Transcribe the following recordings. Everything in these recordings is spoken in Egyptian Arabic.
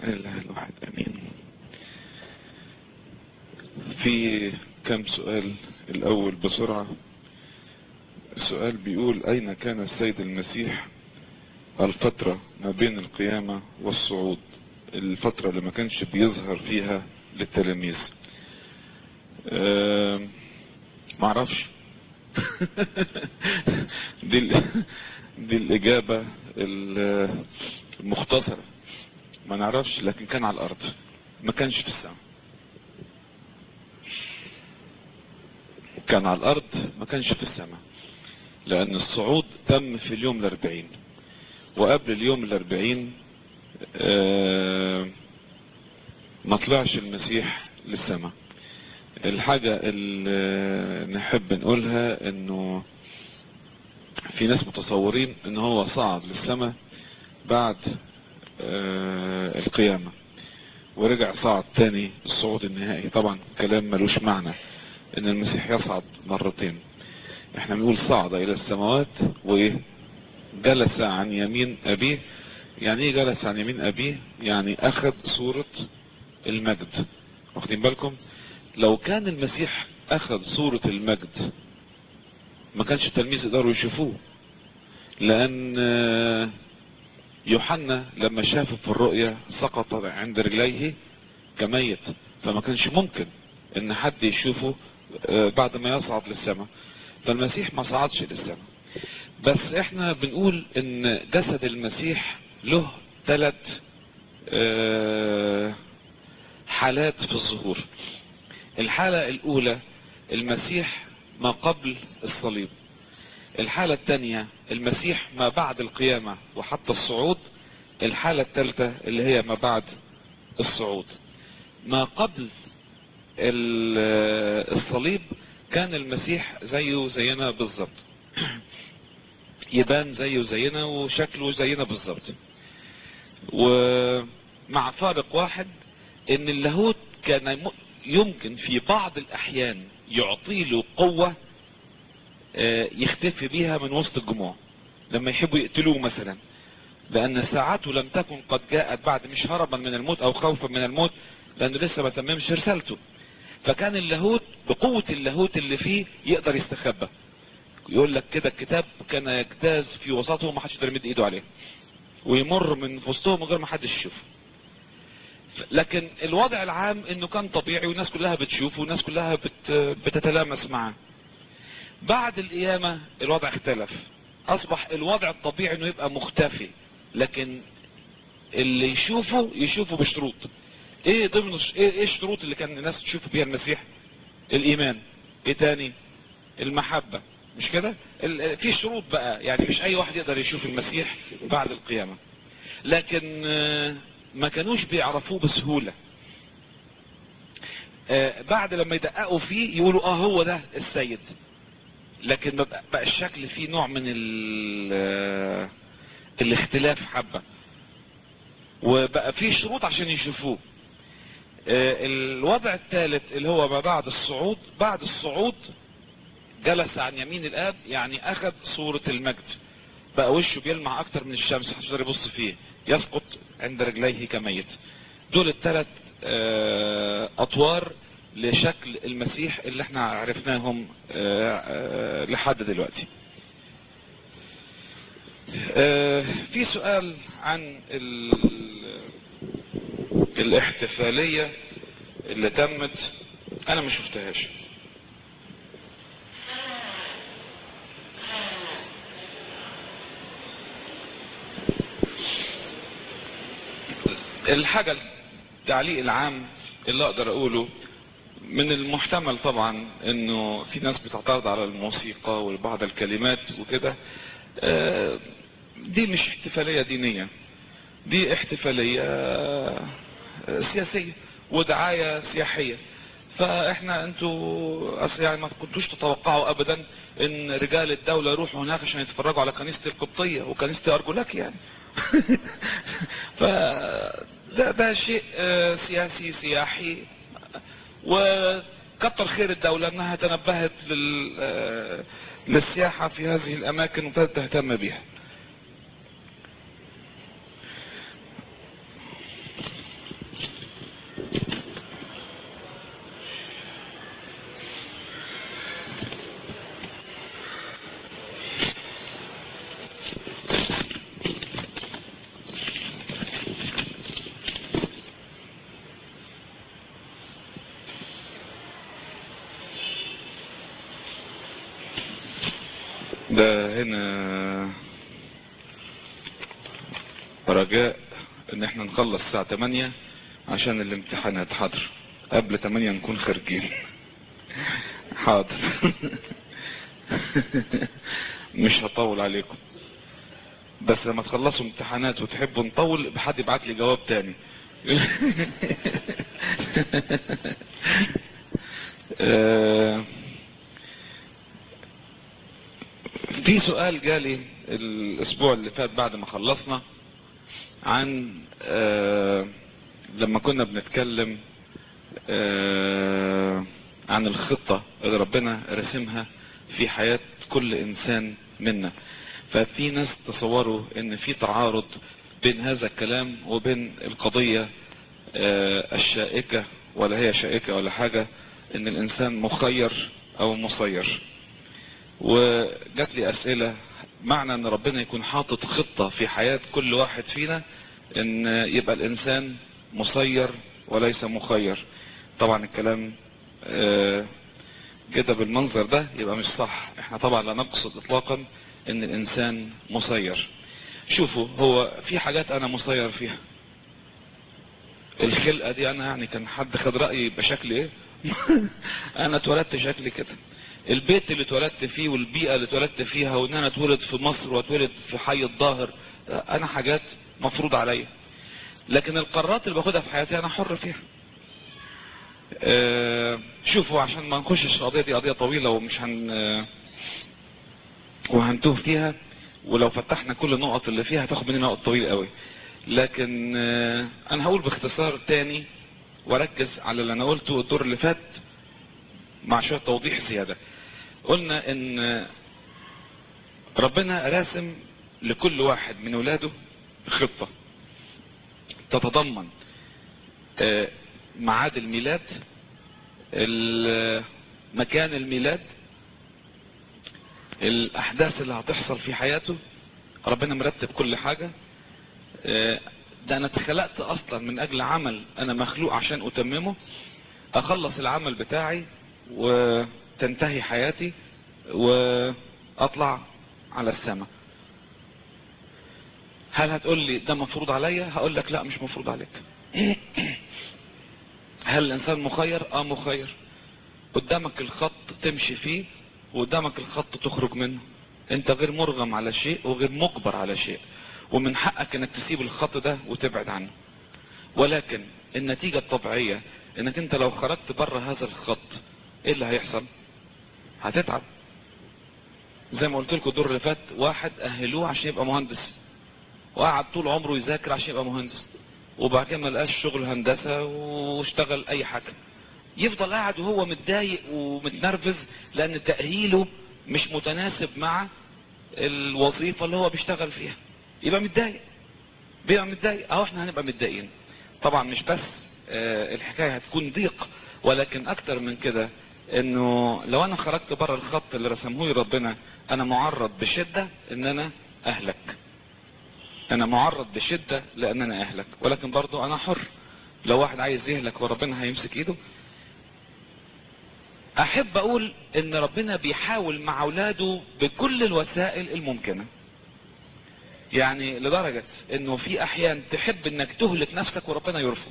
اله الواحد امين في كم سؤال الاول بسرعة السؤال بيقول اين كان السيد المسيح الفترة ما بين القيامة والصعود الفترة اللي ما كانش بيظهر فيها للتلاميذ أه معرفش دي ال... دي الاجابة المختصرة ما نعرفش لكن كان على الارض ما كانش في السماء كان على الارض ما كانش في السماء لان الصعود تم في اليوم الاربعين وقبل اليوم الاربعين آه ما طلعش المسيح للسماء الحاجة اللي نحب نقولها انه في ناس متصورين ان هو صعد للسماء بعد آه القيامة ورجع صعد تاني الصعود النهائي طبعا كلام ملوش معنى ان المسيح يصعد مرتين احنا بنقول صعد الى السماوات وايه جلس عن يمين ابيه يعني ايه جلس عن يمين ابيه يعني اخذ صورة المجد واخدين بالكم لو كان المسيح اخذ صورة المجد ما كانش التلميذ يقدروا يشوفوه لان يوحنا لما شافه في الرؤية سقط عند رجليه كميت فما كانش ممكن ان حد يشوفه بعد ما يصعد للسماء فالمسيح ما صعدش للسماء بس احنا بنقول ان جسد المسيح له ثلاث حالات في الظهور الحالة الاولى المسيح ما قبل الصليب الحالة الثانية المسيح ما بعد القيامة وحتى الصعود الحالة الثالثة اللي هي ما بعد الصعود ما قبل الصليب كان المسيح زيه زينا بالظبط يبان زيه زينا وشكله زينا بالظبط ومع فارق واحد ان اللاهوت كان يمكن في بعض الاحيان يعطي له قوة يختفي بيها من وسط الجموع لما يحبوا يقتلوه مثلا لان ساعته لم تكن قد جاءت بعد مش هربا من الموت او خوفا من الموت لانه لسه ما تممش رسالته فكان اللاهوت بقوة اللاهوت اللي فيه يقدر يستخبى يقول لك كده الكتاب كان يجتاز في وسطهم ما حدش يقدر يمد ايده عليه ويمر من وسطهم من غير ما حدش يشوفه لكن الوضع العام انه كان طبيعي والناس كلها بتشوفه والناس كلها بت بتتلامس معاه بعد القيامة الوضع اختلف اصبح الوضع الطبيعي انه يبقى مختفي لكن اللي يشوفه يشوفه بشروط ايه ضمن ايه, ايه الشروط اللي كان الناس تشوف بيها المسيح الايمان ايه تاني المحبة مش كده في شروط بقى يعني مش اي واحد يقدر يشوف المسيح بعد القيامة لكن ما كانوش بيعرفوه بسهولة بعد لما يدققوا فيه يقولوا اه هو ده السيد لكن بقى الشكل فيه نوع من الاختلاف حبة وبقى فيه شروط عشان يشوفوه الوضع الثالث اللي هو ما بعد الصعود بعد الصعود جلس عن يمين الاب يعني اخذ صورة المجد بقى وشه بيلمع اكتر من الشمس محدش يقدر يبص فيه يسقط عند رجليه كميت دول الثلاث اطوار لشكل المسيح اللي احنا عرفناهم لحد دلوقتي في سؤال عن الاحتفالية اللي تمت انا ما شفتهاش الحاجة التعليق العام اللي اقدر اقوله من المحتمل طبعا انه في ناس بتعترض على الموسيقى وبعض الكلمات وكده دي مش احتفالية دينية دي احتفالية سياسية ودعاية سياحية فاحنا انتوا يعني ما كنتوش تتوقعوا ابدا ان رجال الدولة يروحوا هناك عشان يتفرجوا على كنيسة القبطية وكنيسة ارجلك يعني ف ده, ده شيء سياسي سياحي وكتر خير الدولة انها تنبهت لل... للسياحة في هذه الاماكن وابتدت تهتم بها هنا رجاء ان احنا نخلص الساعة 8 عشان الامتحانات حاضر قبل 8 نكون خارجين حاضر مش هطول عليكم بس لما تخلصوا امتحانات وتحبوا نطول بحد يبعت لي جواب تاني آه، في سؤال جالي الاسبوع اللي فات بعد ما خلصنا عن آه، لما كنا بنتكلم آه، عن الخطة اللي ربنا رسمها في حياة كل انسان منا ففي ناس تصوروا ان في تعارض بين هذا الكلام وبين القضية آه، الشائكة ولا هي شائكة ولا حاجة ان الانسان مخير او مسير وجات لي اسئلة معنى ان ربنا يكون حاطط خطة في حياة كل واحد فينا ان يبقى الانسان مسير وليس مخير طبعا الكلام آه، كده بالمنظر ده يبقى مش صح احنا طبعا لا نقصد اطلاقا ان الانسان مسير شوفوا هو في حاجات انا مسير فيها الخلقة دي انا يعني كان حد خد رأيي بشكل ايه انا اتولدت شكلي كده البيت اللي اتولدت فيه والبيئة اللي اتولدت فيها وان انا اتولد في مصر واتولد في حي الظاهر انا حاجات مفروض عليا لكن القرارات اللي باخدها في حياتي انا حر فيها آه، شوفوا عشان ما نخشش في القضيه دي قضيه طويله ومش هن آه، وهنتوه فيها ولو فتحنا كل النقط اللي فيها هتاخد مننا وقت طويل قوي لكن آه، انا هقول باختصار تاني واركز على اللي انا قلته الدور اللي فات مع شويه توضيح زياده قلنا ان ربنا راسم لكل واحد من ولاده خطه تتضمن آه، ميعاد الميلاد ال- مكان الميلاد الاحداث اللي هتحصل في حياته ربنا مرتب كل حاجة آه، ده انا اتخلقت اصلا من اجل عمل انا مخلوق عشان اتممه اخلص العمل بتاعي وتنتهي حياتي واطلع على السماء هل هتقول لي ده مفروض عليا هقول لك لا مش مفروض عليك هل الانسان مخير اه مخير قدامك الخط تمشي فيه وقدامك الخط تخرج منه انت غير مرغم على شيء وغير مجبر على شيء ومن حقك انك تسيب الخط ده وتبعد عنه ولكن النتيجة الطبيعية انك انت لو خرجت بره هذا الخط ايه اللي هيحصل هتتعب زي ما قلت لكم الدور اللي فات واحد اهلوه عشان يبقى مهندس وقعد طول عمره يذاكر عشان يبقى مهندس وبعد كده ما لقاش شغل هندسه واشتغل اي حاجه يفضل قاعد وهو متضايق ومتنرفز لان تاهيله مش متناسب مع الوظيفه اللي هو بيشتغل فيها يبقى متضايق بيبقى متضايق اهو احنا هنبقى متضايقين طبعا مش بس آه، الحكايه هتكون ضيق ولكن اكتر من كده انه لو انا خرجت بره الخط اللي رسمه لي ربنا انا معرض بشده ان انا اهلك انا معرض بشدة لان انا اهلك ولكن برضو انا حر لو واحد عايز يهلك وربنا هيمسك ايده احب اقول ان ربنا بيحاول مع اولاده بكل الوسائل الممكنة يعني لدرجة انه في احيان تحب انك تهلك نفسك وربنا يرفض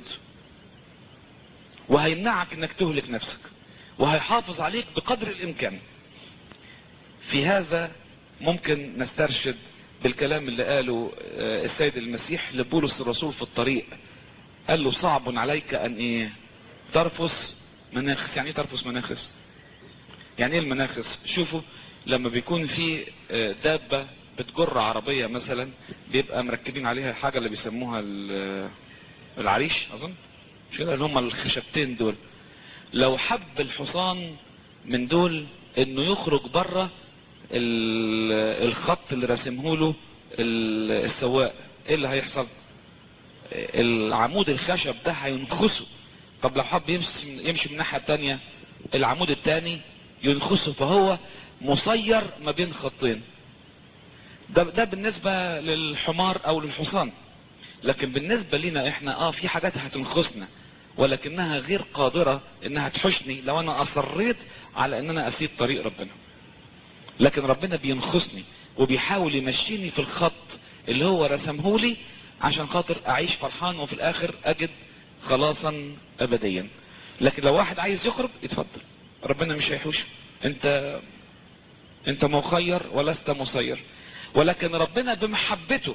وهيمنعك انك تهلك نفسك وهيحافظ عليك بقدر الامكان في هذا ممكن نسترشد بالكلام اللي قاله آه، السيد المسيح لبولس الرسول في الطريق قال له صعب عليك ان ايه ترفس مناخس يعني ايه ترفس مناخس يعني ايه المناخس شوفوا لما بيكون في آه، دابة بتجر عربية مثلا بيبقى مركبين عليها حاجة اللي بيسموها ال- العريش اظن مش كده اللي هم الخشبتين دول لو حب الحصان من دول انه يخرج بره ال- الخط اللي راسمه له ال- السواق ايه اللي هيحصل العمود الخشب ده هينخسه طب لو حب يمشي يمشي من الناحيه الثانيه العمود الثاني ينخسه فهو مسير ما بين خطين ده ده بالنسبه للحمار او للحصان لكن بالنسبه لنا احنا اه في حاجات هتنخسنا ولكنها غير قادره انها تحشني لو انا اصريت على ان انا اسيب طريق ربنا لكن ربنا بينخسني وبيحاول يمشيني في الخط اللي هو رسمه لي عشان خاطر اعيش فرحان وفي الاخر اجد خلاصا ابديا لكن لو واحد عايز يخرج يتفضل ربنا مش هيحوش انت انت مخير ولست مسير ولكن ربنا بمحبته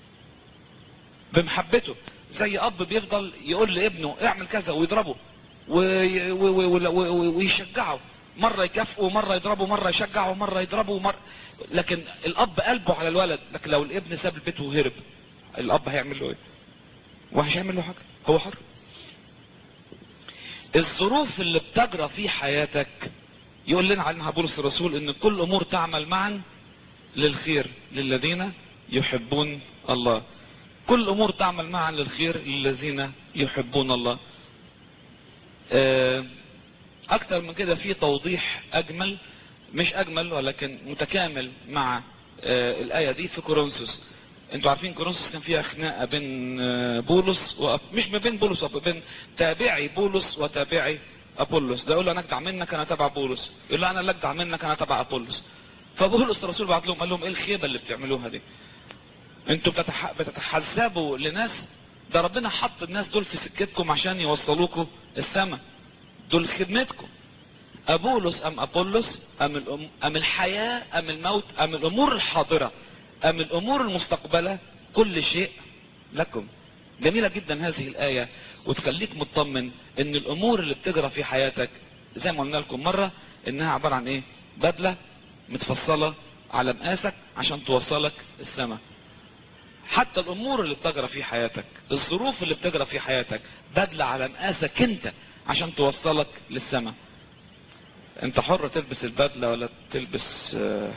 بمحبته زي اب بيفضل يقول لابنه اعمل كذا ويضربه وي- وي- وي- وي- ويشجعه مرة يكافئه مرة يضربه مرة يشجعه مرة يضربه مرة لكن الاب قلبه على الولد لكن لو الابن ساب البيت وهرب الاب هيعمل له ايه ومش هيعمل له حاجة هو حر الظروف اللي بتجرى في حياتك يقول لنا عنها بولس الرسول ان كل امور تعمل معا للخير للذين يحبون الله كل امور تعمل معا للخير للذين يحبون الله آه، اكتر من كده في توضيح اجمل مش اجمل ولكن متكامل مع آه، الايه دي في كورنثوس انتوا عارفين كورنثوس كان فيها خناقه بين آه، بولس وأب... مش ما بين بولس وأب... بين تابعي بولس وتابعي ابولس ده يقول له انا اجدع منك انا تبع بولس يقول له انا اللي اجدع منك انا تبع ابولس فبولس الرسول بعت لهم قال لهم ايه الخيبه اللي بتعملوها دي انتوا بتتح... بتتحزبوا لناس ده ربنا حط الناس دول في سكتكم عشان يوصلوكم السماء دول خدمتكم أبولس أم أبولس أم, الأم أم الحياة أم الموت أم الأمور الحاضرة أم الأمور المستقبلة كل شيء لكم جميلة جدا هذه الآية وتخليك مطمن ان الأمور اللي بتجرى في حياتك زي ما قلنا لكم مرة انها عبارة عن ايه بدلة متفصلة على مقاسك عشان توصلك السماء حتى الامور اللي بتجرى في حياتك الظروف اللي بتجرى في حياتك بدلة على مقاسك انت عشان توصلك للسماء انت حر تلبس البدلة ولا تلبس آه،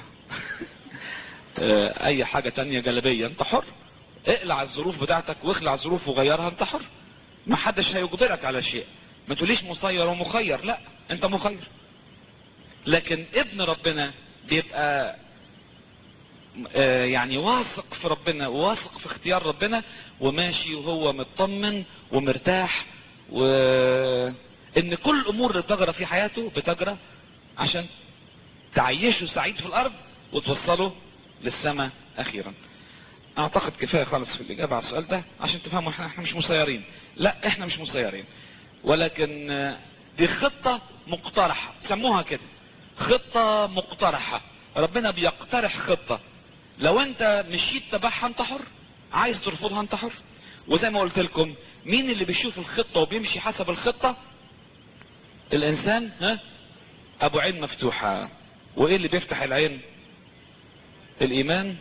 آه، اي حاجة تانية جلبية انت حر اقلع الظروف بتاعتك واخلع الظروف وغيرها انت حر ما حدش هيجبرك على شيء ما تقوليش مسير ومخير لا انت مخير لكن ابن ربنا بيبقى آه، يعني واثق في ربنا واثق في اختيار ربنا وماشي وهو مطمن ومرتاح و ان كل الامور اللي بتجرى في حياته بتجرى عشان تعيشه سعيد في الارض وتوصله للسماء اخيرا اعتقد كفايه خالص في الاجابه على السؤال ده عشان تفهموا احنا احنا مش مسيرين لا احنا مش مسيرين ولكن آه، دي خطه مقترحه سموها كده خطه مقترحه ربنا بيقترح خطه لو انت مشيت تبعها انت حر عايز ترفضها انت حر وزي ما قلت لكم مين اللي بيشوف الخطه وبيمشي حسب الخطه الانسان ها ابو عين مفتوحه وايه اللي بيفتح العين الايمان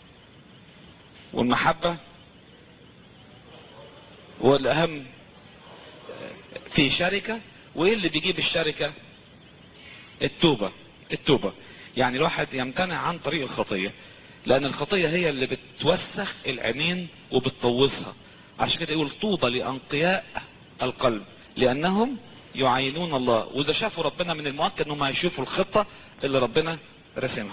والمحبه والاهم في شركه وايه اللي بيجيب الشركه التوبه التوبه يعني الواحد يمتنع عن طريق الخطيه لان الخطيه هي اللي بتوسخ العينين وبتطوسها عشان كده يقول طوبى لانقياء القلب لانهم يعينون الله واذا شافوا ربنا من المؤكد انهم هيشوفوا الخطه اللي ربنا رسمها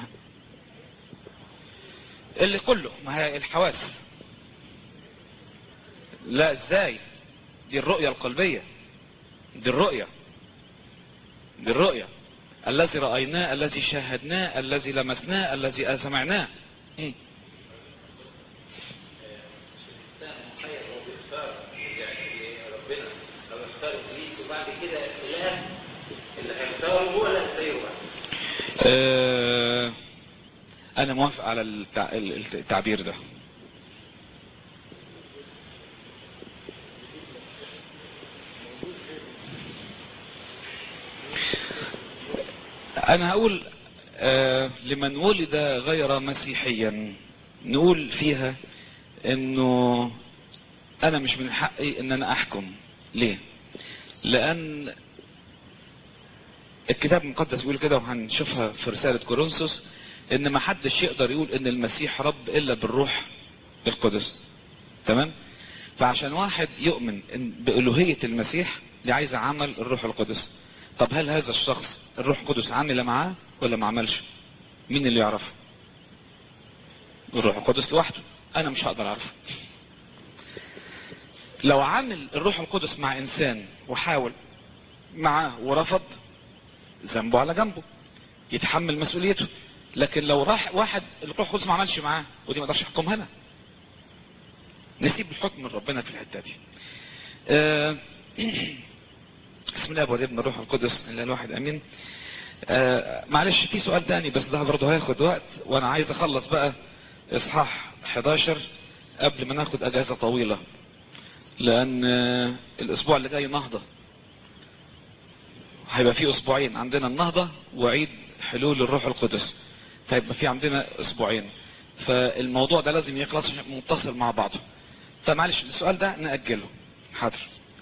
اللي كله ما هي الحواس لا ازاي دي الرؤيه القلبيه دي الرؤيه دي الرؤيه الذي رايناه الذي شاهدناه الذي لمسناه الذي سمعناه مم. آه، انا موافق على التع- التعبير ده انا هقول آه، لمن ولد غير مسيحيا نقول فيها انه انا مش من حقي ان انا احكم ليه لان الكتاب المقدس بيقول كده وهنشوفها في رسالة كورنثوس ان ما حدش يقدر يقول ان المسيح رب الا بالروح القدس تمام فعشان واحد يؤمن إن بألوهية المسيح دي عايزة عمل الروح القدس طب هل هذا الشخص الروح القدس عمل معاه ولا ما عملش مين اللي يعرف الروح القدس لوحده انا مش هقدر اعرفه لو عمل الروح القدس مع انسان وحاول معاه ورفض ذنبه على جنبه يتحمل مسؤوليته لكن لو راح واحد الروح القدس ما عملش معاه ودي ما اقدرش احكمها انا نسيب الحكم من ربنا في الحته دي آه بسم الله والابن الروح القدس الا الواحد امين آه معلش في سؤال تاني بس ده برضه هياخد وقت وانا عايز اخلص بقى اصحاح 11 قبل ما ناخد اجازه طويله لان آه الاسبوع اللي جاي نهضه هيبقى في اسبوعين عندنا النهضه وعيد حلول الروح القدس فيبقى في عندنا اسبوعين فالموضوع ده لازم يخلص متصل مع بعضه فمعلش السؤال ده نأجله حاضر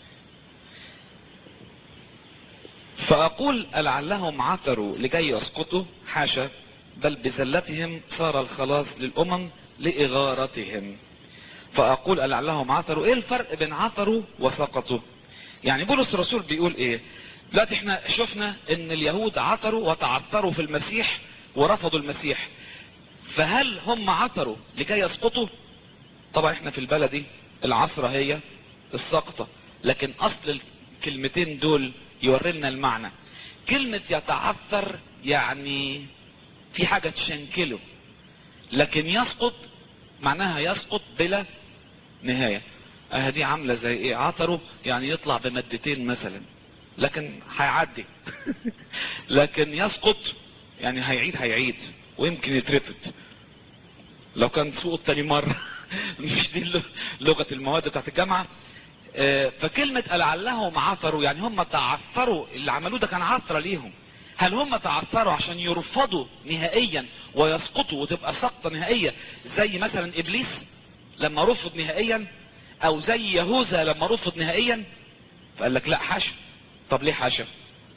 فأقول لعلهم عثروا لكي يسقطوا حاشا بل بزلتهم صار الخلاص للأمم لإغارتهم فأقول لعلهم عثروا إيه الفرق بين عثروا وسقطوا يعني بولس الرسول بيقول إيه دلوقتي احنا شفنا ان اليهود عثروا وتعثروا في المسيح ورفضوا المسيح فهل هم عثروا لكي يسقطوا طبعا احنا في البلدي العصرة هي السقطة لكن اصل الكلمتين دول يوري لنا المعنى كلمة يتعثر يعني في حاجة تشنكله لكن يسقط معناها يسقط بلا نهاية اه دي عاملة زي ايه عثروا يعني يطلع بمادتين مثلا لكن هيعدي لكن يسقط يعني هيعيد هيعيد ويمكن يترفد لو كان سقط تاني مرة مش دي لغة المواد بتاعت الجامعة اه فكلمة لعلهم عثروا يعني هم تعثروا اللي عملوه ده كان عثرة ليهم هل هم تعثروا عشان يرفضوا نهائيا ويسقطوا وتبقى سقطة نهائية زي مثلا ابليس لما رفض نهائيا او زي يهوذا لما رفض نهائيا فقال لك لا حاشا طب ليه حاشا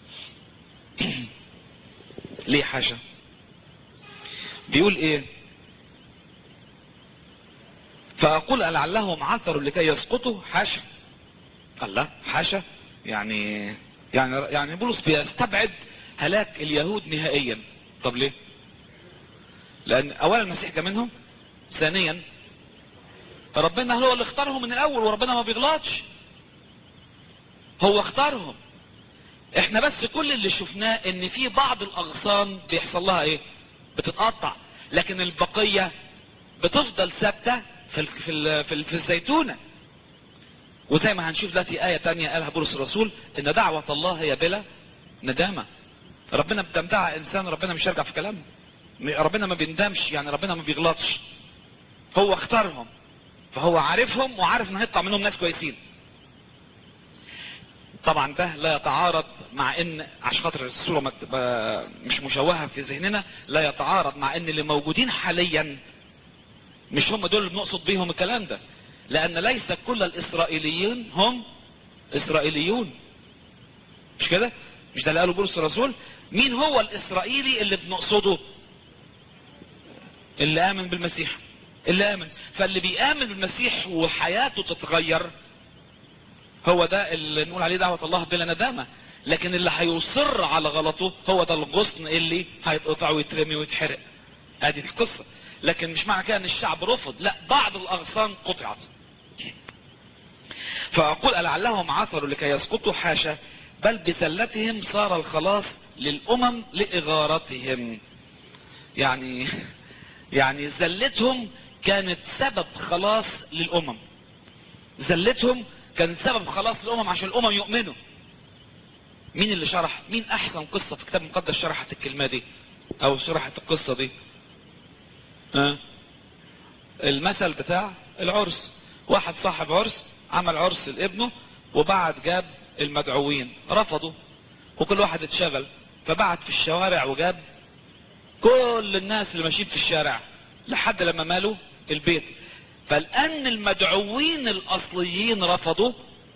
ليه حاشا بيقول ايه فاقول لعلهم عثروا لكي يسقطوا حاشا الله حاشا يعني يعني يعني بولس بيستبعد هلاك اليهود نهائيا طب ليه لان اولا المسيح جه منهم ثانيا ربنا هو اللي اختارهم من الاول وربنا ما بيغلطش هو اختارهم احنا بس كل اللي شفناه ان في بعض الاغصان بيحصل لها ايه بتتقطع لكن البقية بتفضل ثابتة في ال في ال في, ال في الزيتونة وزي ما هنشوف دلوقتي آية تانية قالها بولس الرسول ان دعوة الله هي بلا ندامة ربنا بتمدع انسان ربنا مش هيرجع في كلامه ربنا ما بيندمش يعني ربنا ما بيغلطش هو اختارهم فهو عارفهم وعارف ان هيطلع منهم ناس كويسين طبعا ده لا يتعارض مع ان عشان خاطر الصوره ما تبقى مش مشوهه في ذهننا لا يتعارض مع ان اللي موجودين حاليا مش هم دول اللي بنقصد بيهم الكلام ده لان ليس كل الاسرائيليين هم اسرائيليون مش كده مش ده اللي قاله بولس الرسول مين هو الاسرائيلي اللي بنقصده اللي امن بالمسيح اللي امن فاللي بيامن بالمسيح وحياته تتغير هو ده اللي نقول عليه دعوة الله بلا ندامة لكن اللي هيصر على غلطه هو ده الغصن اللي هيتقطع ويترمي ويتحرق ادي القصة لكن مش معنى كده ان الشعب رفض لا بعض الاغصان قطعت فاقول لعلهم عثروا لكي يسقطوا حاشا بل بسلتهم صار الخلاص للامم لاغارتهم يعني يعني زلتهم كانت سبب خلاص للامم زلتهم كان سبب خلاص الامم عشان الامم يؤمنوا مين اللي شرح مين احسن قصة في كتاب مقدس شرحت الكلمة دي او شرحت القصة دي ها أه؟ المثل بتاع العرس واحد صاحب عرس عمل عرس لابنه وبعد جاب المدعوين رفضوا وكل واحد اتشغل فبعت في الشوارع وجاب كل الناس اللي ماشيين في الشارع لحد لما مالوا البيت فالان المدعوين الاصليين رفضوا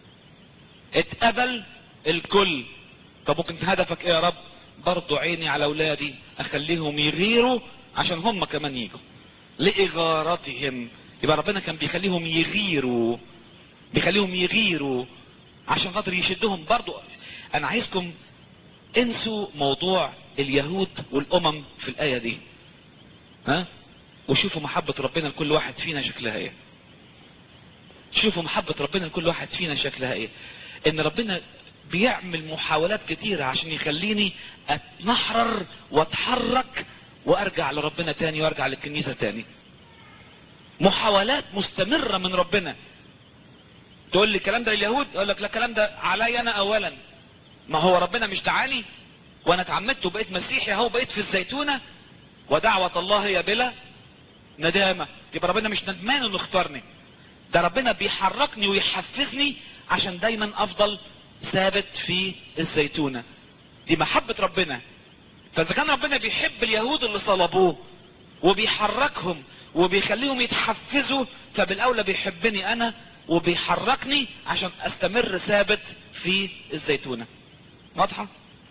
اتقبل الكل طب ممكن هدفك ايه يا رب برضو عيني على اولادي اخليهم يغيروا عشان هم كمان يجوا لاغارتهم يبقى ربنا كان بيخليهم يغيروا بيخليهم يغيروا عشان خاطر يشدهم برضو انا عايزكم انسوا موضوع اليهود والامم في الايه دي ها وشوفوا محبة ربنا لكل واحد فينا شكلها ايه شوفوا محبة ربنا لكل واحد فينا شكلها ايه ان ربنا بيعمل محاولات كتيرة عشان يخليني اتنحرر واتحرك وارجع لربنا تاني وارجع للكنيسة تاني محاولات مستمرة من ربنا تقول لي الكلام ده لليهود اقول لك لا الكلام ده علي انا اولا ما هو ربنا مش دعاني وانا اتعمدت وبقيت مسيحي اهو بقيت في الزيتونة ودعوة الله هي بلا ندامة يبقى ربنا مش ندمان انه اختارني ده ربنا بيحركني ويحفزني عشان دايما افضل ثابت في الزيتونة دي محبة ربنا فاذا كان ربنا بيحب اليهود اللي صلبوه وبيحركهم وبيخليهم يتحفزوا فبالاولى بيحبني انا وبيحركني عشان استمر ثابت في الزيتونة واضحة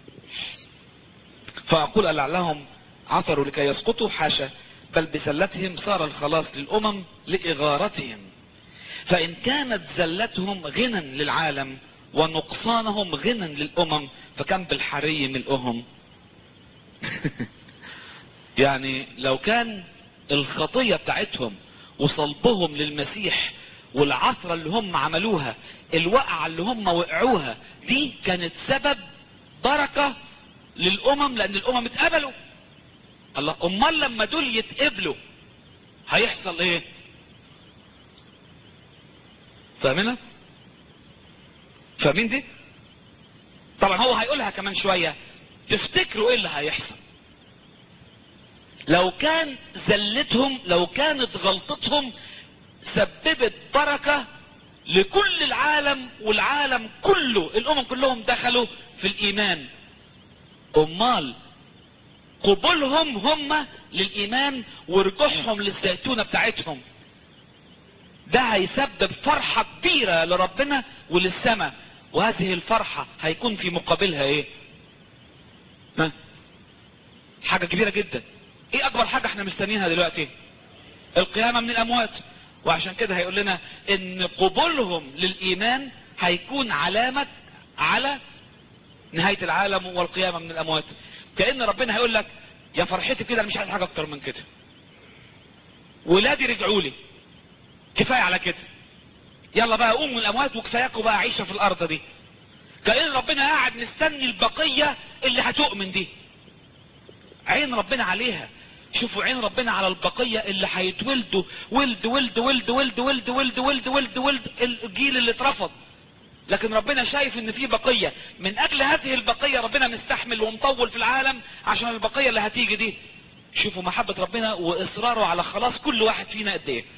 فاقول لعلهم عثروا لكي يسقطوا حاشا بل بزلتهم صار الخلاص للامم لاغارتهم فان كانت زلتهم غنى للعالم ونقصانهم غنى للامم فكم بالحري ملؤهم يعني لو كان الخطية بتاعتهم وصلبهم للمسيح والعثرة اللي هم عملوها الوقعة اللي هم وقعوها دي كانت سبب بركة للامم لان الامم اتقبلوا الله امال لما دول يتقبلوا هيحصل ايه فاهمينها فاهمين دي طبعا هو هيقولها كمان شوية تفتكروا ايه اللي هيحصل لو كان زلتهم لو كانت غلطتهم سببت بركة لكل العالم والعالم كله الامم كلهم دخلوا في الايمان امال قبولهم هم للايمان ورجوعهم للزيتونة بتاعتهم ده هيسبب فرحة كبيرة لربنا وللسماء وهذه الفرحة هيكون في مقابلها ايه ها؟ حاجة كبيرة جدا ايه اكبر حاجة احنا مستنيينها دلوقتي القيامة من الاموات وعشان كده هيقول لنا ان قبولهم للايمان هيكون علامة على نهاية العالم والقيامة من الاموات كأن ربنا هيقول لك يا فرحتي كده انا مش عايز حاجة اكتر من كده ولادي رجعوا لي كفاية على كده يلا بقى قوموا من الاموات وكفاياكم بقى عيشة في الارض دي كأن ربنا قاعد مستني البقية اللي هتؤمن دي عين ربنا عليها شوفوا عين ربنا على البقية اللي هيتولدوا ولد ولد ولد ولد ولد ولد ولد ولد ولد الجيل اللي اترفض لكن ربنا شايف ان في بقية من اجل هذه البقية ربنا مستحمل ومطول في العالم عشان البقية اللي هتيجي دي شوفوا محبة ربنا واصراره على خلاص كل واحد فينا قد ايه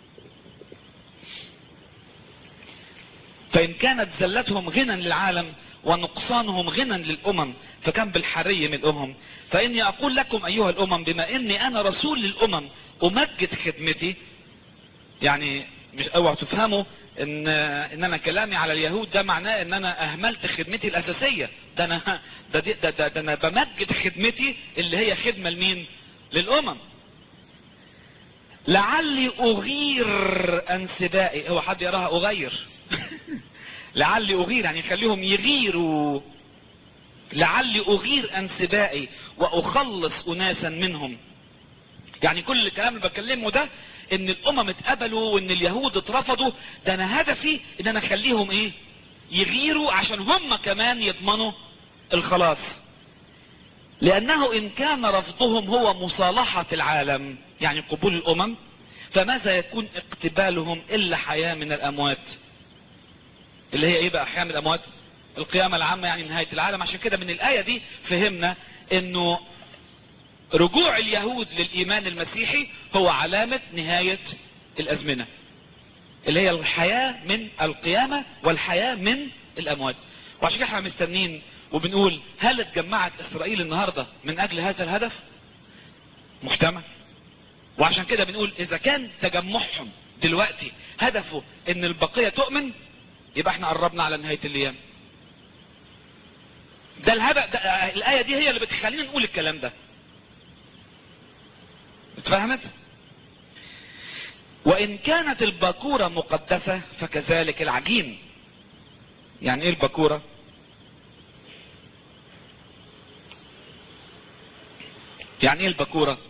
فان كانت زلتهم غنى للعالم ونقصانهم غنى للامم فكم بالحري ملؤهم فاني اقول لكم ايها الامم بما اني انا رسول للامم امجد خدمتي يعني مش اوعوا تفهموا ان ان انا كلامي على اليهود ده معناه ان انا اهملت خدمتي الاساسيه ده انا ده, ده, ده, ده, ده انا بمجد خدمتي اللي هي خدمه لمين للامم لعلي اغير انسبائي هو حد يراها اغير لعلي اغير يعني خليهم يغيروا لعلي اغير انسبائي واخلص اناسا منهم يعني كل الكلام اللي بكلمه ده ان الامم اتقبلوا وان اليهود اترفضوا ده انا هدفي ان انا اخليهم ايه يغيروا عشان هم كمان يضمنوا الخلاص لانه ان كان رفضهم هو مصالحة العالم يعني قبول الامم فماذا يكون اقتبالهم الا حياة من الاموات اللي هي ايه بقى حياة من الاموات القيامة العامة يعني نهاية العالم عشان كده من الآية دي فهمنا انه رجوع اليهود للإيمان المسيحي هو علامة نهاية الأزمنة اللي هي الحياة من القيامة والحياة من الأموات وعشان كده احنا مستنين وبنقول هل اتجمعت إسرائيل النهاردة من أجل هذا الهدف محتمل وعشان كده بنقول إذا كان تجمعهم دلوقتي هدفه ان البقية تؤمن يبقى احنا قربنا على نهاية الأيام ده الهدف ده الآية دي هي اللي بتخلينا نقول الكلام ده اتفهمت وإن كانت الباكورة مقدسة فكذلك العجين يعني ايه الباكورة يعني ايه الباكورة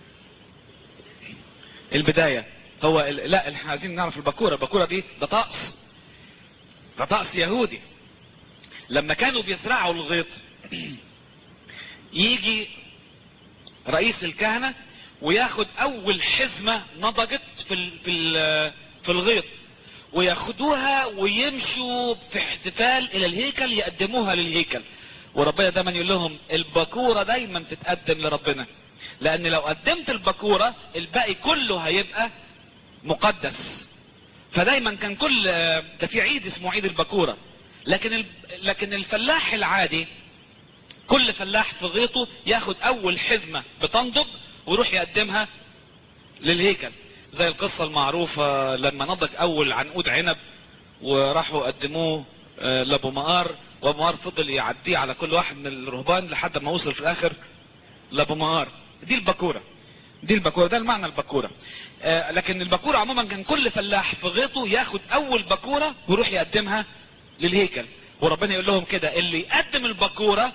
البداية هو ال... لا احنا عايزين نعرف الباكورة الباكورة دي ده طقس ده طقس يهودي لما كانوا بيزرعوا الغيط يجي رئيس الكهنة وياخد اول حزمة نضجت في ال في ال في الغيط وياخدوها ويمشوا في احتفال الى الهيكل يقدموها للهيكل وربنا دايما يقول لهم البكورة دايما تتقدم لربنا لان لو قدمت البكورة الباقي كله هيبقى مقدس فدايما كان كل ده في عيد اسمه عيد البكورة لكن ال... لكن الفلاح العادي كل فلاح في غيطه ياخد اول حزمة بتنضب ويروح يقدمها للهيكل زي القصة المعروفة لما نضج اول عنقود عنب وراحوا قدموه لابو مقار وابو مقار فضل يعديه على كل واحد من الرهبان لحد ما وصل في الاخر لابو مقار دي البكورة دي البكورة ده المعنى البكورة آه لكن البكورة عموما كان كل فلاح في غيطه ياخد اول بكورة ويروح يقدمها للهيكل وربنا يقول لهم كده اللي يقدم البكورة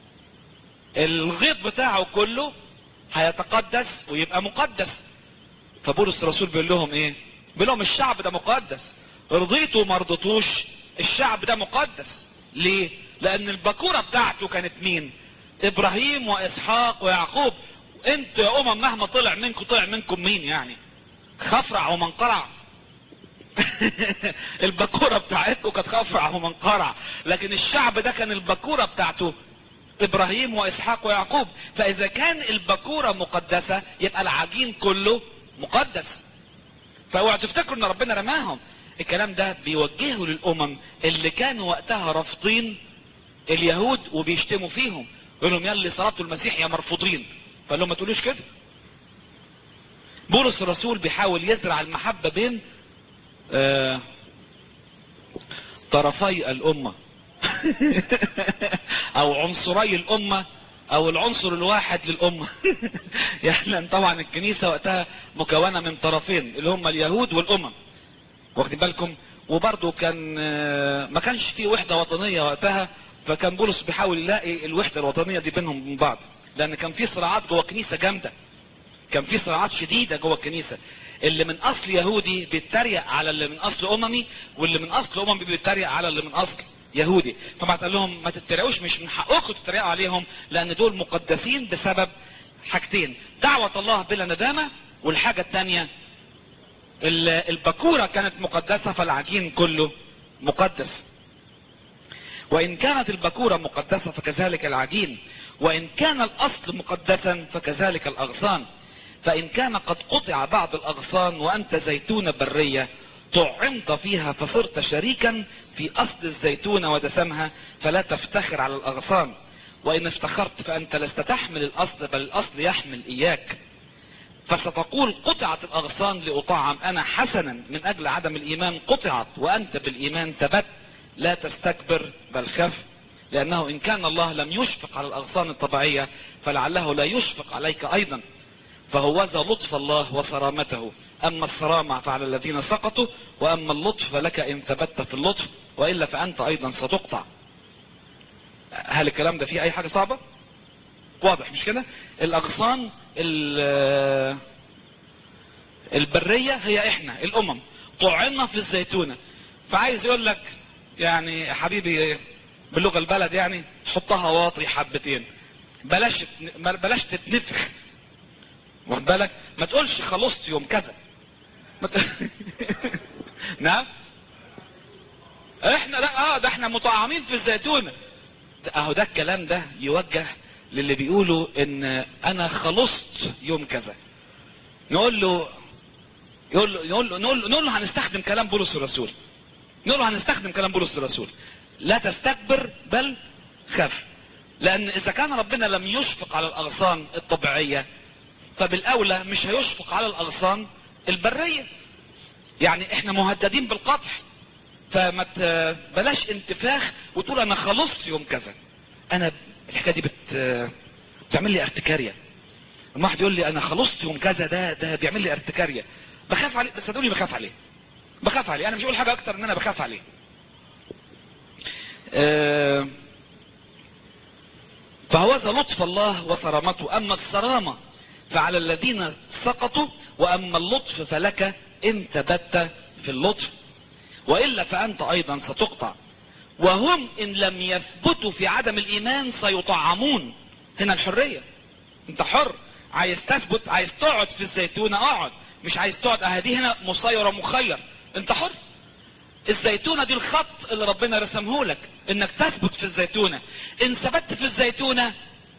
الغيط بتاعه كله هيتقدس ويبقى مقدس فبولس الرسول بيقول لهم ايه بيقول لهم الشعب ده مقدس رضيتوا ما رضيتوش الشعب ده مقدس ليه لان البكورة بتاعته كانت مين ابراهيم واسحاق ويعقوب انتوا يا امم مهما طلع منكم طلع منكم مين يعني خفرع ومنقرع البكورة بتاعتكم كانت خفرع ومنقرع لكن الشعب ده كان البكورة بتاعته ابراهيم واسحاق ويعقوب فاذا كان البكورة مقدسة يبقى العجين كله مقدس فاوعوا تفتكروا ان ربنا رماهم الكلام ده بيوجهه للامم اللي كانوا وقتها رافضين اليهود وبيشتموا فيهم يقول لهم يلي صلاتوا المسيح يا مرفوضين فقال لهم ما تقولوش كده بولس الرسول بيحاول يزرع المحبة بين آه طرفي الامة او عنصري الامة او العنصر الواحد للامة يعني طبعا الكنيسة وقتها مكونة من طرفين اللي هم اليهود والامم واخدين بالكم وبرضه كان ما كانش في وحدة وطنية وقتها فكان بولس بيحاول يلاقي الوحدة الوطنية دي بينهم من بعض لان كان في صراعات جوه الكنيسة جامدة كان في صراعات شديدة جوه الكنيسة اللي من اصل يهودي بيتريق على اللي من اصل اممي واللي من اصل اممي بيتريق على اللي من اصل يهودي فبعت قال لهم ما تتريقوش مش من حقكم تتريقوا عليهم لان دول مقدسين بسبب حاجتين دعوة الله بلا ندامة والحاجة الثانية البكورة كانت مقدسة فالعجين كله مقدس وان كانت البكورة مقدسة فكذلك العجين وان كان الاصل مقدسا فكذلك الاغصان فان كان قد قطع بعض الاغصان وانت زيتونة برية طعمت فيها فصرت شريكا في اصل الزيتونة ودسمها فلا تفتخر على الاغصان وان افتخرت فانت لست تحمل الاصل بل الاصل يحمل اياك فستقول قطعت الاغصان لاطعم انا حسنا من اجل عدم الايمان قطعت وانت بالايمان ثبت لا تستكبر بل خف لانه ان كان الله لم يشفق على الاغصان الطبيعية فلعله لا يشفق عليك ايضا فهو ذا لطف الله وصرامته اما الصرامة فعلى الذين سقطوا واما اللطف فلك ان ثبت في اللطف والا فانت ايضا ستقطع هل الكلام ده فيه اي حاجة صعبة واضح مش كده الاغصان البرية هي احنا الامم طعنا في الزيتونة فعايز يقول لك يعني حبيبي باللغة البلد يعني حطها واطي حبتين بلاش بلاش تتنفخ واخد بالك ما تقولش خلصت يوم كذا ت... نعم احنا لا اه ده احنا مطعمين في الزيتونة اهو ده الكلام ده يوجه للي بيقولوا ان انا خلصت يوم كذا نقول له يقول له نقول له نقول له, نقول له هنستخدم كلام بولس الرسول نقول له هنستخدم كلام بولس الرسول لا تستكبر بل خف لان اذا كان ربنا لم يشفق على الاغصان الطبيعية فبالاولى مش هيشفق على الاغصان البرية يعني احنا مهددين بالقطع فما بلاش انتفاخ وتقول انا خلصت يوم كذا انا الحكايه دي بت بتعمل لي ارتكارية لما واحد يقول لي انا خلصت يوم كذا ده ده بيعمل لي ارتكارية بخاف عليه بس صدقوني بخاف عليه بخاف عليه انا مش بقول حاجة اكتر ان انا بخاف عليه أه فهو ذا لطف الله وصرامته اما الصرامة فعلى الذين سقطوا واما اللطف فلك ان ثبت في اللطف والا فانت ايضا ستقطع وهم ان لم يثبتوا في عدم الايمان سيطعمون هنا الحرية انت حر عايز تثبت عايز تقعد في الزيتونة اقعد مش عايز تقعد اهدي هنا مسير ومخير انت حر الزيتونة دي الخط اللي ربنا رسمه لك انك تثبت في الزيتونة ان ثبت في الزيتونة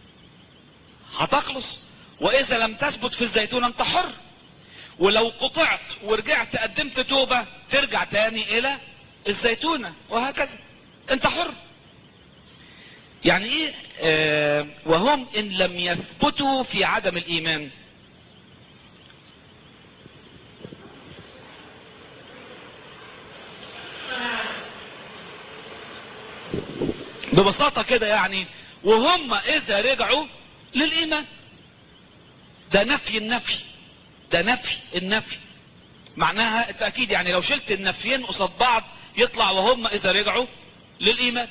هتخلص واذا لم تثبت في الزيتونة انت حر ولو قطعت ورجعت قدمت توبة ترجع تاني الى الزيتونة وهكذا انت حر يعني ايه آه وهم ان لم يثبتوا في عدم الايمان ببساطة كده يعني وهم اذا رجعوا للايمان ده نفي النفي ده نفي النفي معناها التأكيد يعني لو شلت النفيين قصاد بعض يطلع وهم اذا رجعوا للايمان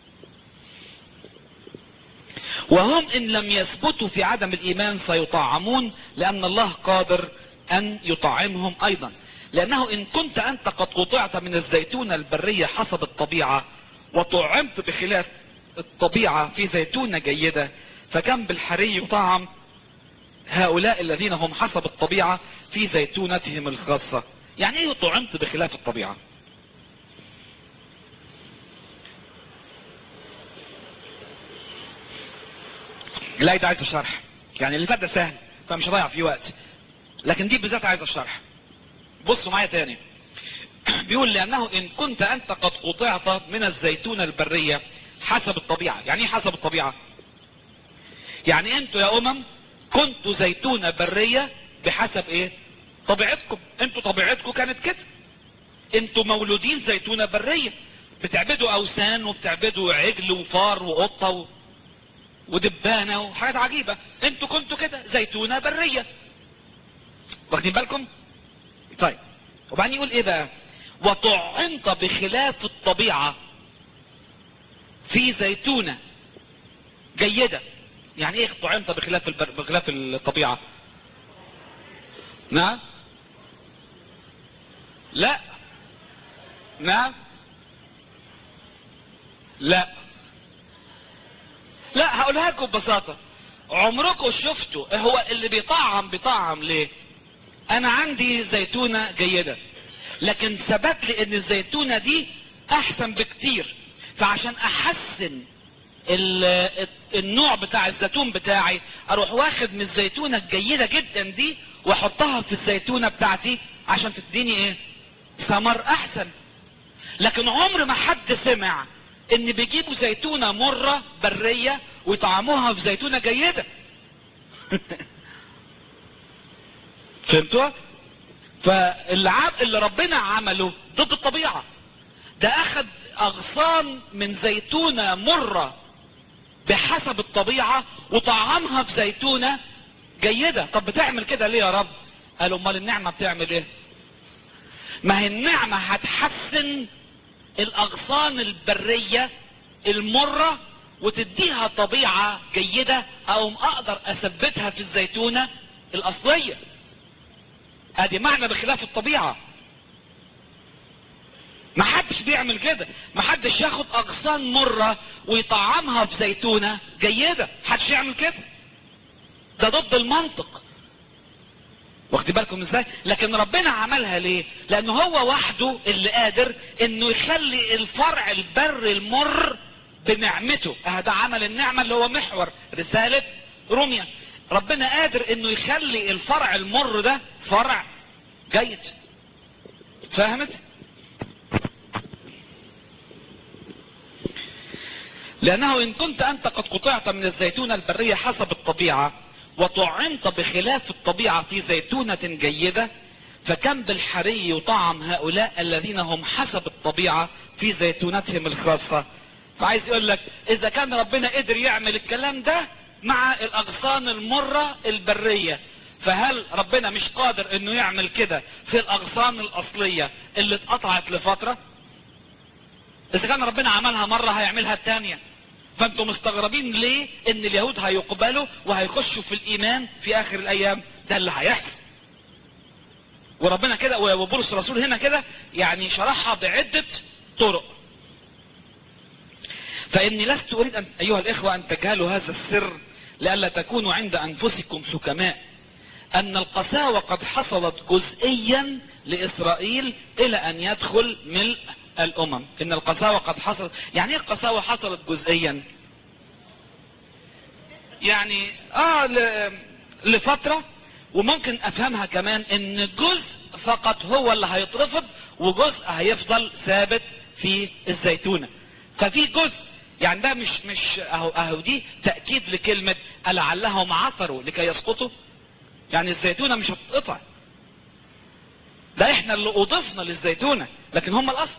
وهم ان لم يثبتوا في عدم الايمان سيطعمون لان الله قادر ان يطعمهم ايضا لانه ان كنت انت قد قطعت من الزيتونة البرية حسب الطبيعة وطعمت بخلاف الطبيعة في زيتونة جيدة فكم بالحري يطعم هؤلاء الذين هم حسب الطبيعة في زيتونتهم الخاصة يعني ايه طعمت بخلاف الطبيعة لا ده عايز الشرح يعني اللي فات ده سهل فمش هضيع فيه وقت لكن دي بالذات عايز الشرح بصوا معايا تاني بيقول لانه ان كنت انت قد قطعت من الزيتونة البرية حسب الطبيعة يعني ايه حسب الطبيعة يعني انتوا يا امم كنتوا زيتونة برية بحسب ايه طبيعتكم انتوا طبيعتكم كانت كده انتوا مولودين زيتونة برية بتعبدوا اوثان وبتعبدوا عجل وفار وقطة و... ودبانة وحاجات عجيبة انتوا كنتوا كده زيتونة برية واخدين بالكم طيب وبعدين يقول ايه بقى وطعنت بخلاف الطبيعة في زيتونة جيدة يعني ايه طعنت بخلاف البر... بخلاف الطبيعة نعم لا نعم لا لا هقولها لكم ببساطة عمركم شفتوا هو اللي بيطعم بيطعم ليه انا عندي زيتونة جيدة لكن ثبت لي ان الزيتونة دي احسن بكتير فعشان احسن النوع بتاع الزيتون بتاعي اروح واخد من الزيتونة الجيدة جدا دي واحطها في الزيتونة بتاعتي عشان تديني ايه ثمر احسن لكن عمر ما حد سمع ان بيجيبوا زيتونة مرة برية ويطعموها في زيتونة جيدة فهمتوا فالعاب اللي ربنا عمله ضد الطبيعة ده اخد اغصان من زيتونة مرة بحسب الطبيعة وطعمها في زيتونة جيدة طب بتعمل كده ليه يا رب قالوا امال النعمة بتعمل ايه ما هي النعمة هتحسن الاغصان البرية المرة وتديها طبيعة جيدة او اقدر اثبتها في الزيتونة الاصلية ادي معنى بخلاف الطبيعة ما حدش بيعمل كده ما حدش ياخد اغصان مرة ويطعمها في زيتونة جيدة حدش يعمل كده ده ضد المنطق واخد بالكم ازاي لكن ربنا عملها ليه لانه هو وحده اللي قادر انه يخلي الفرع البر المر بنعمته اه ده عمل النعمة اللي هو محور رسالة روميا ربنا قادر انه يخلي الفرع المر ده فرع جيد فهمت لانه ان كنت انت قد قطعت من الزيتونة البرية حسب الطبيعة وطعمت بخلاف الطبيعة في زيتونة جيدة فكم بالحري يطعم هؤلاء الذين هم حسب الطبيعة في زيتونتهم الخاصة فعايز يقول لك اذا كان ربنا قدر يعمل الكلام ده مع الاغصان المرة البرية فهل ربنا مش قادر انه يعمل كده في الاغصان الاصلية اللي اتقطعت لفترة اذا كان ربنا عملها مرة هيعملها التانية فانتم مستغربين ليه ان اليهود هيقبلوا وهيخشوا في الايمان في اخر الايام ده اللي هيحصل وربنا كده وبولس الرسول هنا كده يعني شرحها بعدة طرق فاني لست اريد ان ايها الاخوة ان تجهلوا هذا السر لئلا تكونوا عند انفسكم حكماء ان القساوة قد حصلت جزئيا لاسرائيل الى ان يدخل ملء الامم ان القساوة قد حصلت يعني ايه القساوة حصلت جزئيا يعني اه ل... لفترة وممكن افهمها كمان ان جزء فقط هو اللي هيترفض وجزء هيفضل ثابت في الزيتونة ففي جزء يعني ده مش مش اهو اهو دي تأكيد لكلمة لعلهم عثروا لكي يسقطوا يعني الزيتونة مش هتتقطع ده احنا اللي اضفنا للزيتونة لكن هم الاصل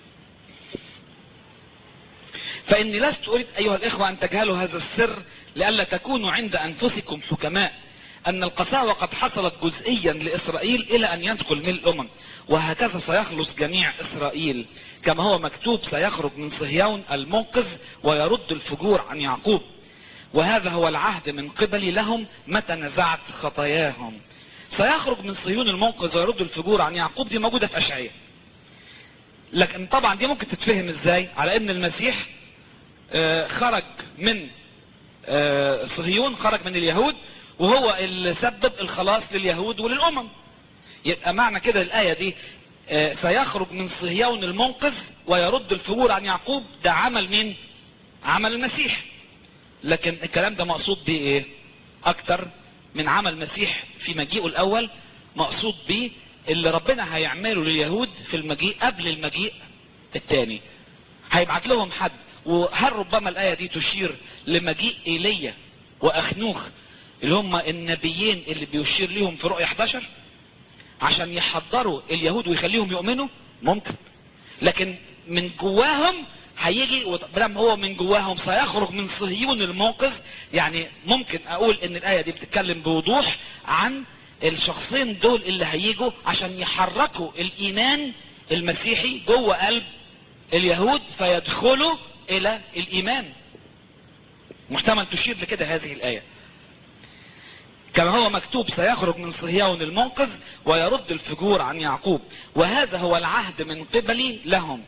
فاني لست اريد ايها الاخوة ان تجهلوا هذا السر لئلا تكونوا عند انفسكم حكماء ان القساوة قد حصلت جزئيا لاسرائيل الى ان يدخل من الامم وهكذا سيخلص جميع اسرائيل كما هو مكتوب سيخرج من صهيون المنقذ ويرد الفجور عن يعقوب وهذا هو العهد من قبلي لهم متى نزعت خطاياهم سيخرج من صهيون المنقذ ويرد الفجور عن يعقوب دي موجودة في اشعياء لكن طبعا دي ممكن تتفهم ازاي على ان المسيح آه خرج من آه صهيون خرج من اليهود وهو اللي سبب الخلاص لليهود وللامم يبقى معنى كده الايه دي آه سيخرج من صهيون المنقذ ويرد الفجور عن يعقوب ده عمل مين عمل المسيح لكن الكلام ده مقصود بيه ايه اكتر من عمل المسيح في مجيئه الاول مقصود بيه اللي ربنا هيعمله لليهود في المجيء قبل المجيء الثاني هيبعت لهم حد وهل ربما الايه دي تشير لمجيء ايليا واخنوخ اللي هم النبيين اللي بيشير ليهم في رؤية 11 عشان يحضروا اليهود ويخليهم يؤمنوا ممكن لكن من جواهم هيجي ولما هو من جواهم سيخرج من صهيون الموقف يعني ممكن اقول ان الاية دي بتتكلم بوضوح عن الشخصين دول اللي هيجوا عشان يحركوا الايمان المسيحي جوه قلب اليهود فيدخلوا الى الايمان محتمل تشير لكده هذه الايه كما هو مكتوب سيخرج من صهيون المنقذ ويرد الفجور عن يعقوب وهذا هو العهد من قبلي لهم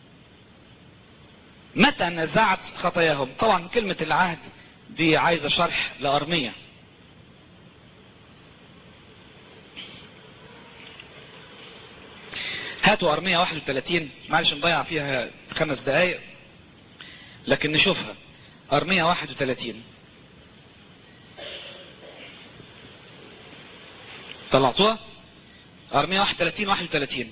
متى نزعت خطاياهم طبعا كلمة العهد دي عايزة شرح لأرمية هاتوا أرمية 31 معلش نضيع فيها خمس دقايق لكن نشوفها أرمية 31 طلعتوها أرمية 31 31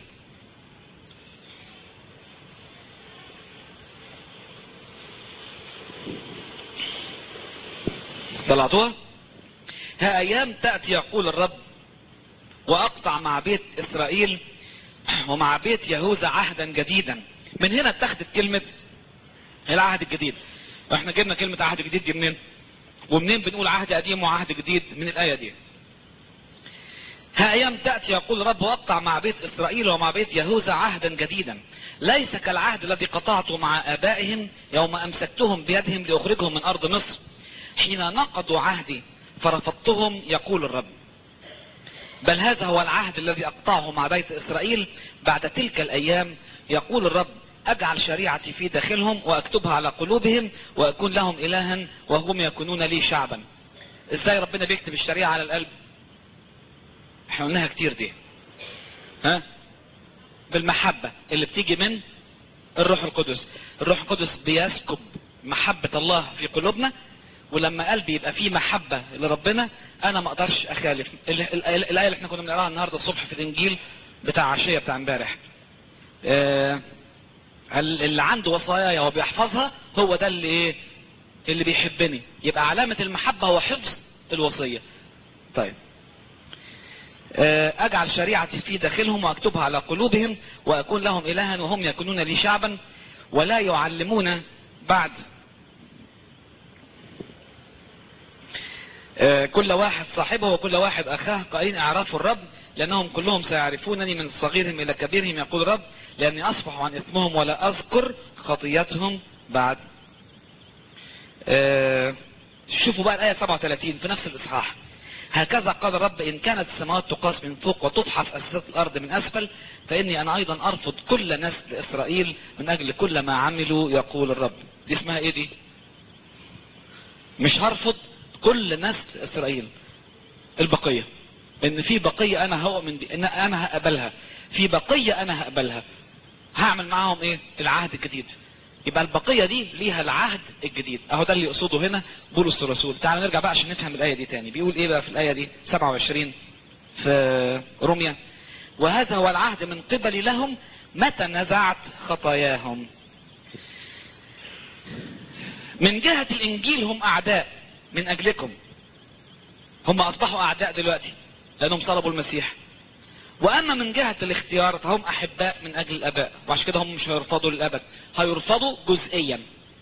طلعتوها ها ايام تأتي يقول الرب واقطع مع بيت اسرائيل ومع بيت يهوذا عهدا جديدا من هنا اتخذت كلمة العهد الجديد احنا جبنا كلمة عهد جديد دي منين ومنين بنقول عهد قديم وعهد جديد من الاية دي ها ايام تأتي يقول الرب واقطع مع بيت اسرائيل ومع بيت يهوذا عهدا جديدا ليس كالعهد الذي قطعته مع ابائهم يوم امسكتهم بيدهم لاخرجهم من ارض مصر حين نقضوا عهدي فرفضتهم يقول الرب بل هذا هو العهد الذي اقطعه مع بيت اسرائيل بعد تلك الايام يقول الرب اجعل شريعتي في داخلهم واكتبها على قلوبهم واكون لهم الها وهم يكونون لي شعبا ازاي ربنا بيكتب الشريعة على القلب احنا قلناها كتير دي ها بالمحبة اللي بتيجي من الروح القدس الروح القدس بيسكب محبة الله في قلوبنا ولما قلبي يبقى فيه محبة لربنا انا ما اقدرش اخالف الايه اللي احنا كنا بنقراها النهارده الصبح في الانجيل بتاع عشيه بتاع امبارح آه اللي عنده وصاياي وبيحفظها هو ده اللي ايه اللي بيحبني يبقى علامة المحبة هو حفظ الوصية طيب آه اجعل شريعتي في داخلهم واكتبها على قلوبهم واكون لهم الها وهم يكونون لي شعبا ولا يعلمون بعد كل واحد صاحبه وكل واحد اخاه قائلين اعرفوا الرب لانهم كلهم سيعرفونني من صغيرهم الى كبيرهم يقول الرب لاني اصفح عن اثمهم ولا اذكر خطيتهم بعد أه شوفوا بقى الايه 37 في نفس الاصحاح هكذا قال الرب ان كانت السماوات تقاس من فوق وتفحص اساسات الارض من اسفل فاني انا ايضا ارفض كل نسل اسرائيل من اجل كل ما عملوا يقول الرب دي اسمها ايه دي مش هرفض كل نسل اسرائيل البقية ان في بقية انا هو من دي ان انا هقبلها في بقية انا هقبلها هعمل معاهم ايه العهد الجديد يبقى البقية دي ليها العهد الجديد اهو ده اللي يقصده هنا بولس الرسول تعال نرجع بقى عشان نفهم الاية دي تاني بيقول ايه بقى في الاية دي 27 في روميا وهذا هو العهد من قبلي لهم متى نزعت خطاياهم من جهة الانجيل هم اعداء من اجلكم هم اصبحوا اعداء دلوقتي لانهم صلبوا المسيح واما من جهة الاختيار فهم احباء من اجل الاباء وعشان كده هم مش هيرفضوا للابد هيرفضوا جزئيا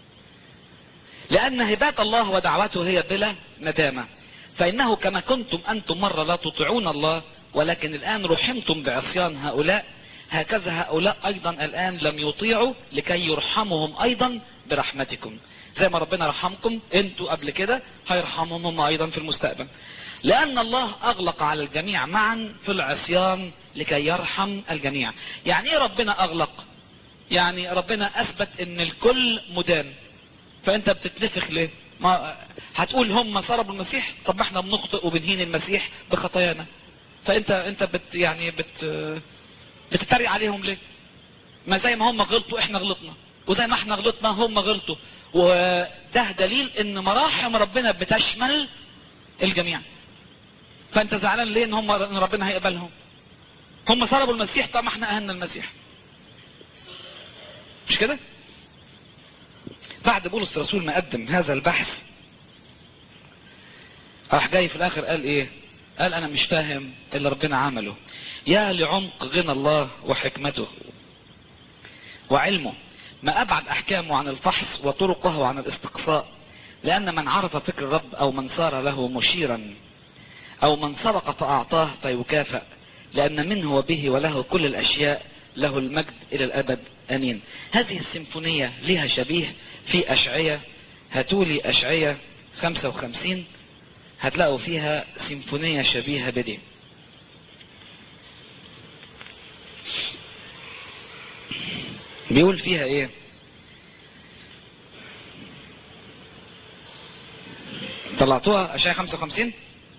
لان هبات الله ودعوته هي بلا ندامة فانه كما كنتم انتم مرة لا تطيعون الله ولكن الان رحمتم بعصيان هؤلاء هكذا هؤلاء ايضا الان لم يطيعوا لكي يرحمهم ايضا برحمتكم زي ما ربنا رحمكم انتوا قبل كده هيرحمهم هم ايضا في المستقبل لان الله اغلق على الجميع معا في العصيان لكي يرحم الجميع يعني ايه ربنا اغلق يعني ربنا اثبت ان الكل مدان فانت بتتنفخ ليه ما هتقول هم صلبوا المسيح طب ما احنا بنخطئ وبنهين المسيح بخطايانا فانت انت بت يعني بت بتتريق عليهم ليه ما زي ما هم غلطوا احنا غلطنا وزي ما احنا غلطنا هم غلطوا وده دليل ان مراحم ربنا بتشمل الجميع فانت زعلان ليه ان هم ان ربنا هيقبلهم هم صلبوا المسيح طب ما احنا اهلنا المسيح مش كده بعد بولس الرسول ما قدم هذا البحث راح جاي في الاخر قال ايه قال انا مش فاهم اللي ربنا عمله يا لعمق غنى الله وحكمته وعلمه ما ابعد احكامه عن الفحص وطرقه عن الاستقصاء لان من عرف فكر الرب او من صار له مشيرا او من سبق فاعطاه فيكافأ لان منه وبه وله كل الاشياء له المجد الى الابد امين هذه السيمفونية لها شبيه في اشعية هاتولي اشعية 55 هتلاقوا فيها سيمفونية شبيهة بدي بيقول فيها ايه طلعتوها اشعية 55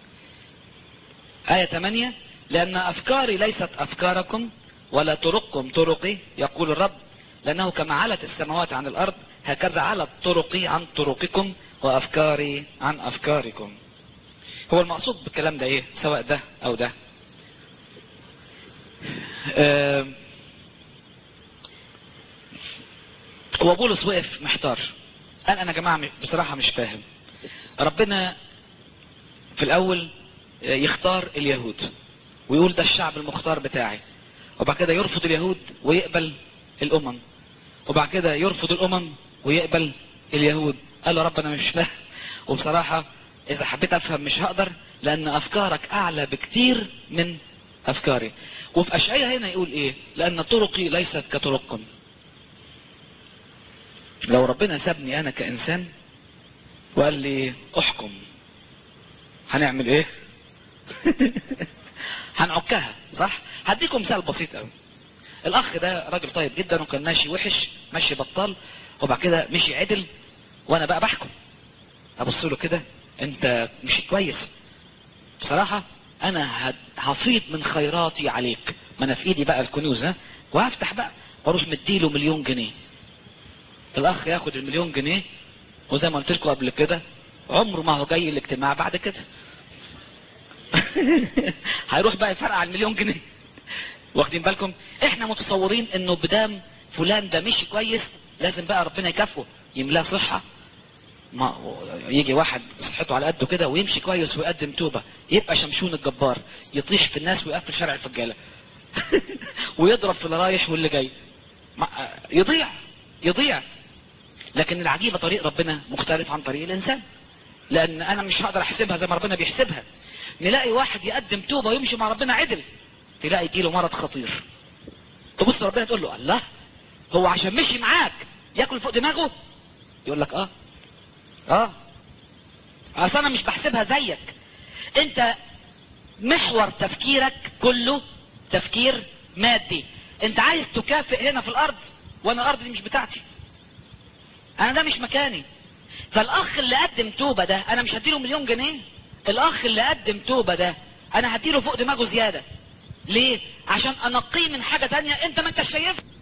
آية 8 لأن أفكاري ليست أفكاركم ولا طرقكم طرقي يقول الرب لأنه كما علت السماوات عن الأرض هكذا علت طرقي عن طرقكم وأفكاري عن أفكاركم هو المقصود بالكلام ده ايه سواء ده او ده آه هو بولس وقف محتار قال انا يا جماعة بصراحة مش فاهم ربنا في الاول يختار اليهود ويقول ده الشعب المختار بتاعي وبعد كده يرفض اليهود ويقبل الامم وبعد كده يرفض الامم ويقبل اليهود قال له رب انا مش فاهم وبصراحة اذا حبيت افهم مش هقدر لان افكارك اعلى بكتير من افكاري وفي اشعية هنا يقول ايه لان طرقي ليست كطرقكم لو ربنا سابني انا كانسان وقال لي احكم هنعمل ايه هنعكها صح هديكم مثال بسيط قوي الاخ ده راجل طيب جدا وكان ماشي وحش ماشي بطال وبعد كده مشي عدل وانا بقى بحكم ابص له كده انت مشيت كويس بصراحة انا هفيض من خيراتي عليك ما انا في ايدي بقى الكنوز ها وهفتح بقى واروح مديله مليون جنيه الاخ ياخد المليون جنيه وزي ما قلت لكم قبل كده عمره ما هو جاي الاجتماع بعد كده هيروح بقى يفرقع المليون جنيه واخدين بالكم احنا متصورين انه بدام فلان ده مشي كويس لازم بقى ربنا يكافئه يملاه صحة ما يجي واحد صحته على قده كده ويمشي كويس ويقدم توبة يبقى شمشون الجبار يطيش في الناس ويقفل شارع الفجالة ويضرب في اللي رايح واللي جاي يضيع يضيع لكن العجيبة طريق ربنا مختلف عن طريق الانسان لان انا مش هقدر احسبها زي ما ربنا بيحسبها نلاقي واحد يقدم توبة ويمشي مع ربنا عدل تلاقي يجيله مرض خطير تبص ربنا تقول له الله هو عشان مشي معاك ياكل فوق دماغه يقول لك اه اه اصل انا مش بحسبها زيك انت محور تفكيرك كله تفكير مادي انت عايز تكافئ هنا في الارض وانا الارض دي مش بتاعتي انا ده مش مكاني فالاخ اللي قدم توبة ده انا مش هديله مليون جنيه الاخ اللي قدم توبة ده انا هديله فوق دماغه زيادة ليه عشان انقيه من حاجة تانية انت ما انت شايفها